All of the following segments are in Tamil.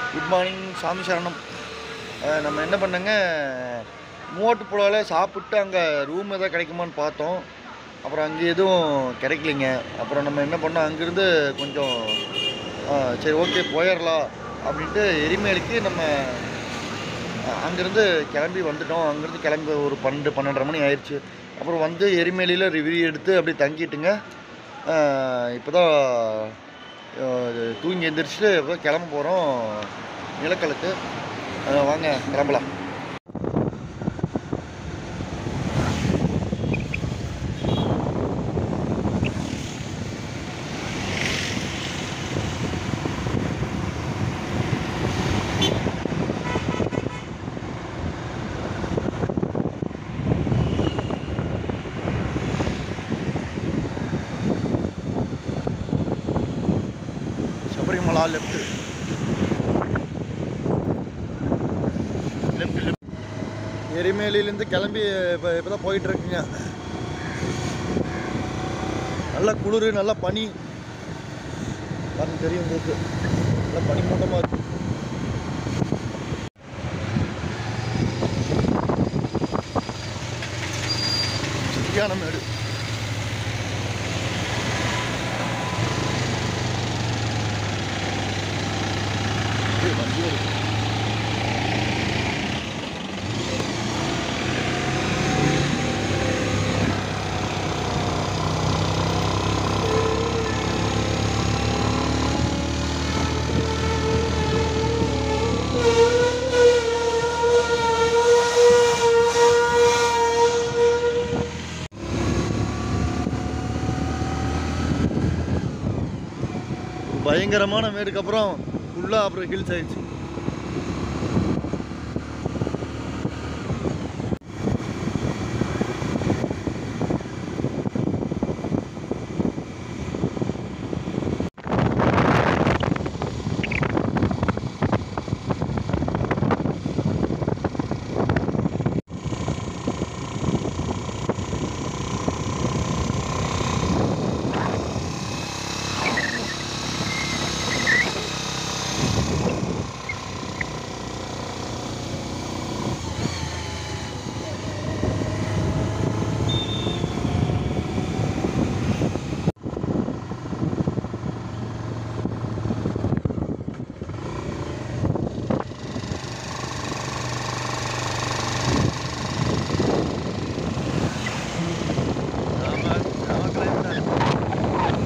குட் மார்னிங் சாமி சரணம் அஹ் நம்ம என்ன பண்ணங்க மூவாட்டுப்புழாவில் சாப்பிட்டு அங்கே ரூம் எதாவது கிடைக்குமான்னு பார்த்தோம் அப்புறம் அங்கே எதுவும் கிடைக்கலைங்க அப்புறம் நம்ம என்ன பண்ணோம் அங்கேருந்து கொஞ்சம் அஹ் சரி ஓகே போயிடலாம் அப்படின்ட்டு எரிமேலுக்கு நம்ம அஹ் அங்கேருந்து கிளம்பி வந்துட்டோம் அங்கேருந்து கிளம்பி ஒரு பன்னெண்டு பன்னெண்டரை மணி ஆயிடுச்சு அப்புறம் வந்து எரிமேலியில் ரிவ்யூ எடுத்து அப்படியே தங்கிட்டுங்க இப்போ தான் தூங்கி எந்திரிச்சிட்டு இப்போ கிளம்ப போகிறோம் நிலக்கலுக்கு அஹ் வாங்க கிளம்பலாம் சபரிமலா லெஃப்ட் லெஃப்ட் லெஃப்ட் எரிமேலியிலேருந்து கிளம்பி இப்போ இப்போ தான் போயிட்டு இருக்குங்க நல்ல குளிர் நல்ல பனி பாருங்க தெரியும் உங்களுக்கு நல்ல பனி மூட்டமாக இருக்கு சரியான மேடு ஏய், வண்டி வருது. ஒரு பயங்கரமான மேடுக்கு அப்புறம் ஃபுல்லாக அப்புறம் ஹில்ஸ் ஆயிடுச்சு ஆமா, ஆமா, climate தான்.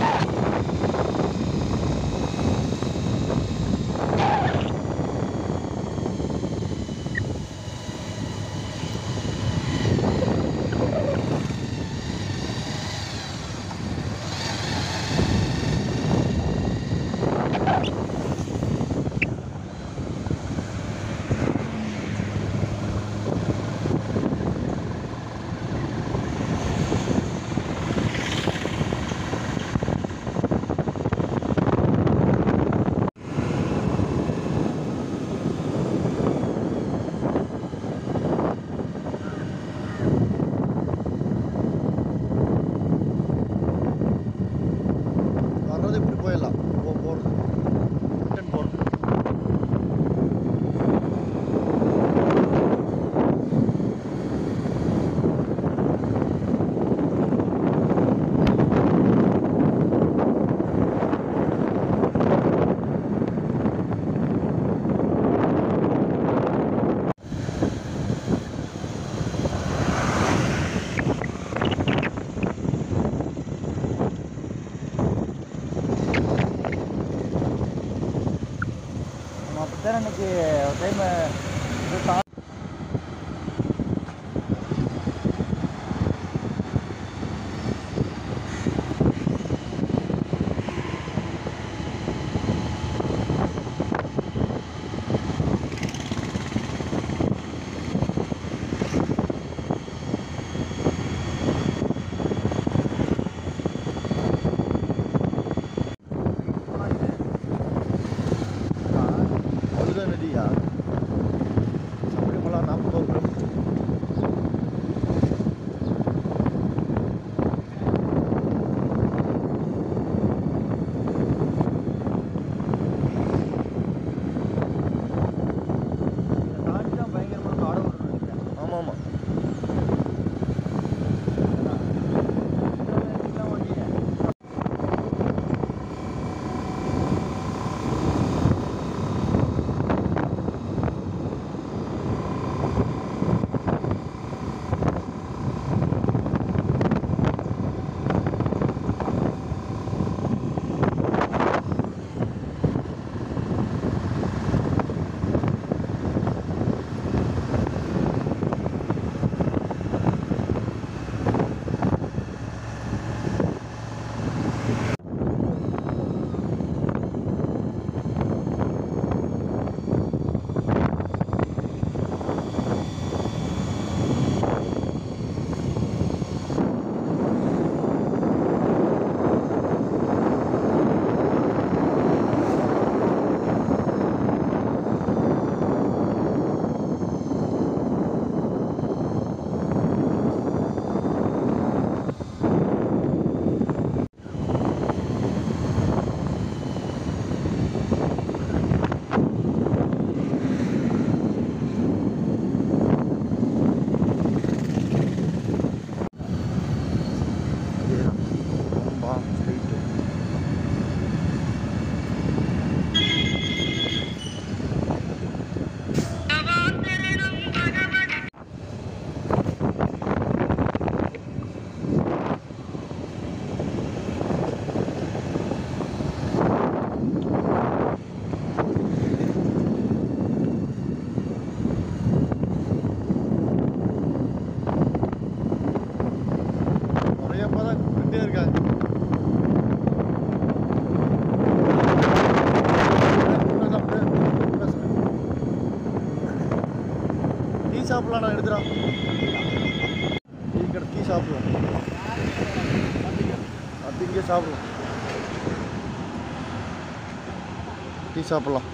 வர்றது இப்படி போயிடலாம் போ போகிறது ரிட்டன் போகிறது நம்ம அப்படித்தான் இன்னைக்கு டைம் அதுதான் நதியா வந்துட்டே இருக்காங்க டீ சாப்பிடலாம் நான் எடுத்துறான் டீ கடை டீ சாப்பிடுவோம் அது இங்கே சாப்பிடுவோம் டீ சாப்பிடலாம்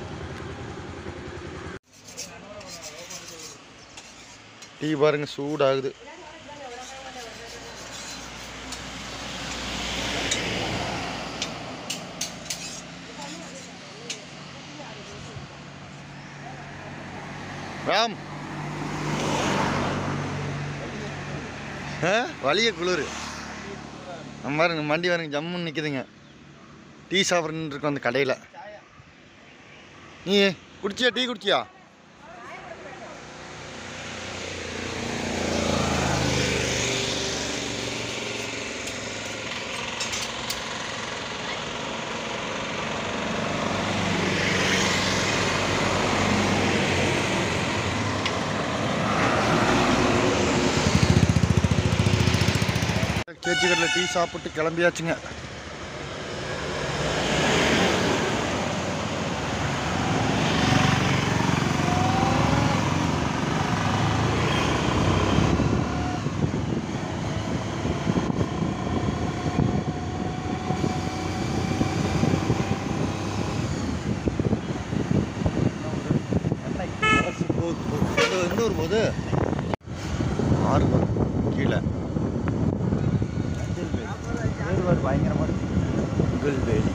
டீ பாருங்க சூடாகுது ராம் ஆ வலிய குளிர் நம்ம பாருங்க மண்டி பாருங்க ஜம்முன்னு நிற்குதுங்க டீ சாப்பிட்றன்னு இருக்கோம் அந்த கடையில் நீ குடிச்சியா டீ குடிச்சியா சேச்சிக்கட்டில் டீ சாப்பிட்டு கிளம்பியாச்சுங்க அரசு போகுது, போகுது. எந்த- எந்த ஊர் போகுது ஆறு வரும் கீழே பயங்கரமாக இருக்கு புகழ்வேலி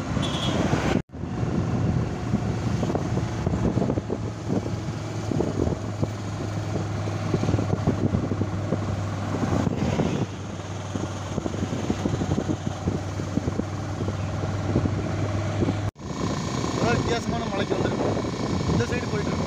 அதான் வித்தியாசமான மலைக்கு வந்திருக்கோம் இந்த சைடு போயிட்டு இருக்கோம்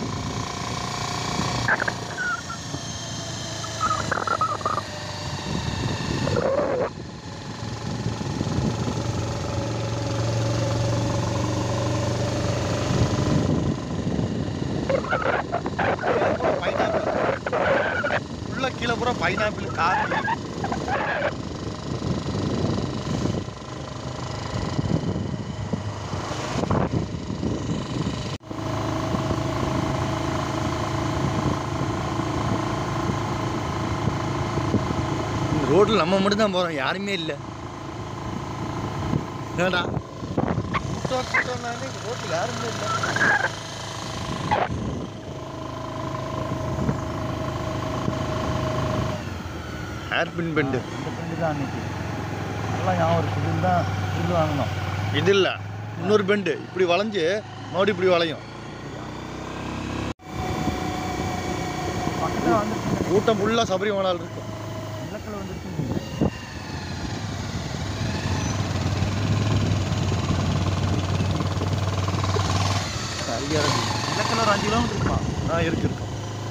உள்ள கீழே பூரா பைனாப்பிள் கார் ரோட்டில் நம்ம மட்டும் தான் போகிறோம் யாருமே இல்லை ஏடா ரோட்டில் யாருமே இல்லை ஹேர்பின் பெண்டு இந்த ஃப்ரெண்டு தான் அன்னைக்கு நல்லா ஞாபகம் இருக்கு இது தான் இது வாங்கினோம் இது இல்லை இன்னொரு பெண்டு இப்படி வளைஞ்சு மறுபடியும் இப்படி வளையும் பக்கத்தில் வந்துருச்சுங்க கூட்டம் ஃபுல்லாக சபரிமலால் இருக்கும் இலக்கில் வந்துருச்சுங்க சரியா இருக்கு இலக்கில் ஒரு அஞ்சு கிலோமீட்டர் இருப்பான் ஆ இருக்கு இருக்கு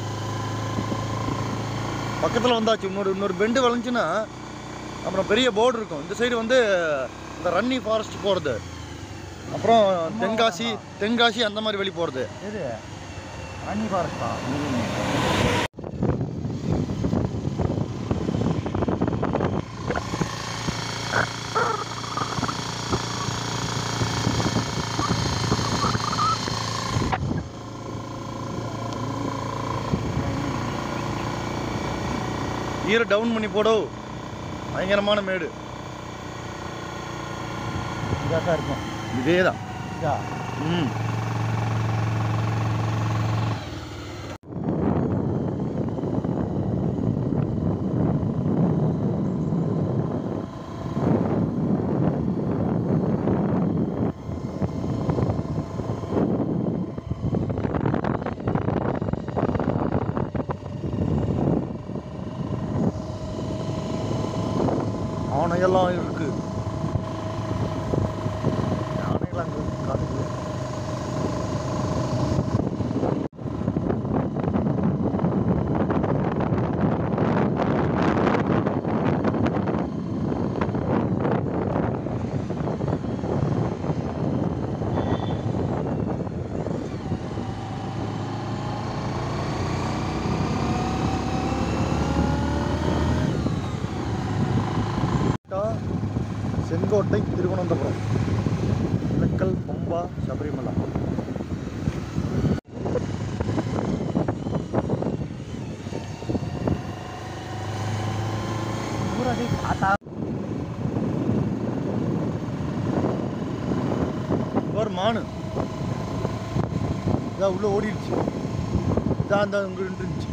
பக்கத்தில் வந்தாச்சு இன்னொரு இன்னொரு பெண்டு வளைஞ்சுன்னா அப்புறம் பெரிய போர்டு இருக்கும் இந்த சைடு வந்து இந்த ரன்னி ஃபாரஸ்ட் போகிறது அப்புறம் தென்காசி தென்காசி அந்த மாதிரி வழி போகிறது எது அன்னி ஃபாரஸ்டா ஈர டவுன் பண்ணி போடோ பயங்கரமான மேடு இதாக தான் இருக்கும் இதே தான் இதா ம் ஆனையெல்லாம் இருக்கு யானையெல்லாம் அங்கே இருக்கு காட்டுக்குள்ள. செங்கோட்டை திருவனந்தபுரம் இலக்கல் பம்பா சபரிமலா ஊரடி பார்த்தா ஒரு மானு இதான் உள்ள ஓடிடுச்சு இதான் அந்த அங்கே இருந்துச்சு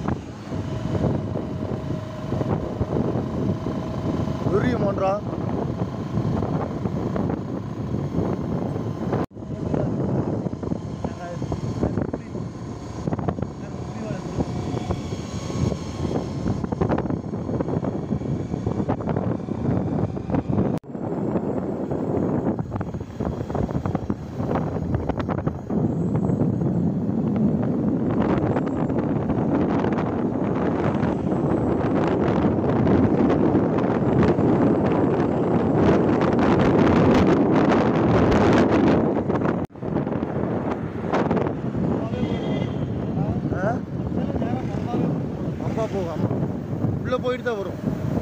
பெரிய மான்றா ஆ அம்மா போகும் அம்மா உள்ளே போயிட்டு தான் வரும்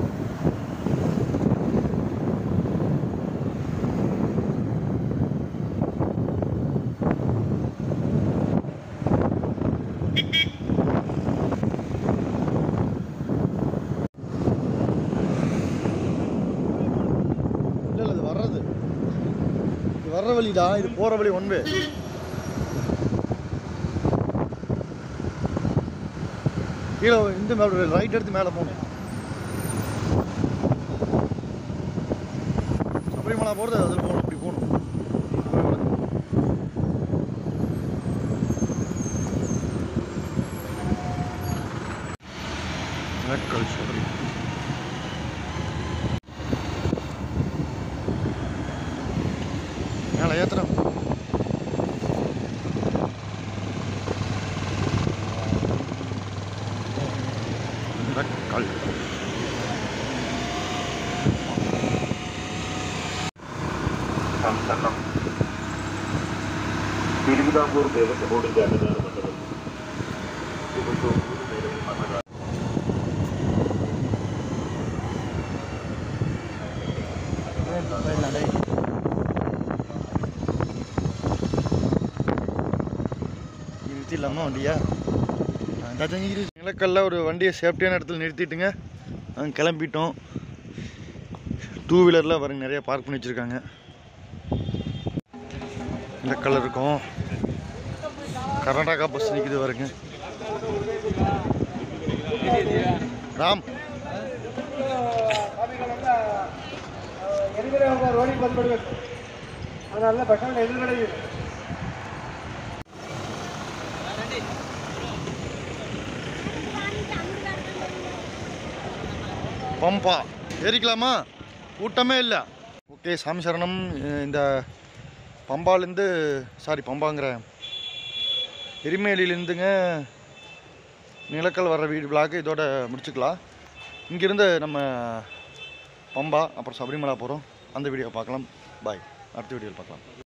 இல்லை இல்லை இது வர்றது இது வர்ற வழிடா இது போகிற வழி ஒன் வே கீழே இந்த மேலே ரைட் எடுத்து மேலே போகணும் சபரிமலா போகிறது அதில் போகணும் இப்படி போகணும் நெற்கல் சபரி மேலே ஏற்றுறோம் நெற்கல் സംസ്ഥാനം തിരുവിതാംകൂർ ദേവസ്വം ബോർഡിന്റെ അന്നദാന മണ്ഡലം ദിവസവും മൂന്ന് നേരം അന്നദാനം போயிடலாம் டேய் நிறுத்திடலாமா வண்டியா அதான் இரு நிலக்கல்ல ஒரு வண்டியை சேஃப்டியான இடத்துல நிறுத்திட்டுங்க நாங்கள் கிளம்பிட்டோம் டூ வீலரில் பாருங்க நிறைய பார்க் பண்ணி வச்சுருக்காங்க நிலக்கல்ல இருக்கும் கர்நாடகா பஸ் நிற்குது பாருங்க ராம் ಎದುರುಗಡೆ ಹೋಗುವ ರೋಡಿಗೆ ಬಂದ್ಬಿಡ್ಬೇಕು ಅದಲ್ಲ ಬಸ್ ಸ್ಟ್ಯಾಂಡ್ ಎದುರುಗಡೆ ಇದೆ பம்பா ஏறிக்கலாமா கூட்டமே இல்லை ஓகே சாமி சரணம் அஹ் இந்த பம்பாலேருந்து சாரி பம்பாங்கிற எரிமேலியிலேருந்துங்க நிலக்கல் வர்ற வீடு விழாக்கு இதோட முடிச்சுக்கலாம் இங்கேருந்து நம்ம பம்பா அப்புறம் சபரிமலா போகிறோம் அந்த வீடியோ பார்க்கலாம் பாய் அடுத்த வீடியோவில் பார்க்கலாம்